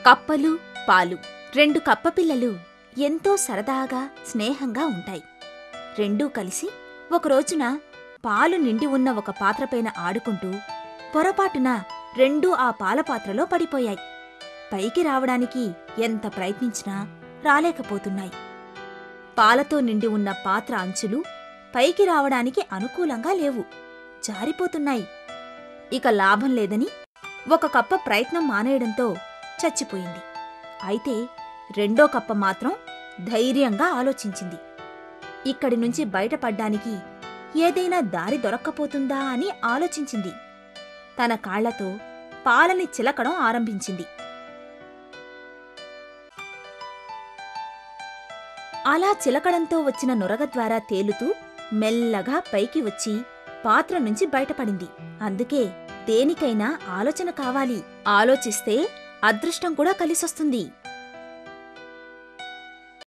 కప్పలు పాలు రెండు కప్పపిల్లలు ఎంతో సరదాగా స్నేహంగా ఉంటాయి రెండూ కలిసి ఒక రోజున పాలు నిండి ఉన్న ఒక పాత్రపైన ఆడుకుంటూ పొరపాటున రెండూ ఆ పాల పాత్రలో పడిపోయాయి పైకి రావడానికి ఎంత ప్రయత్నించినా రాలేకపోతున్నాయి పాలతో నిండి ఉన్న పాత్ర అంచులు పైకి రావడానికి అనుకూలంగా లేవు జారిపోతున్నాయి ఇక లాభం లేదని ఒక కప్ప ప్రయత్నం మానేయడంతో చచ్చిపోయింది అయితే రెండో కప్ప మాత్రం ధైర్యంగా ఆలోచించింది ఇక్కడి నుంచి బయటపడ్డానికి ఏదైనా దారి దొరక్కపోతుందా అని ఆలోచించింది తన కాళ్లతో పాలని చిలకడం ఆరంభించింది అలా చిలకడంతో వచ్చిన నొరగ ద్వారా తేలుతూ మెల్లగా పైకి వచ్చి పాత్ర నుంచి బయటపడింది అందుకే దేనికైనా ఆలోచన కావాలి ఆలోచిస్తే అదృష్టం కూడా కలిసొస్తుంది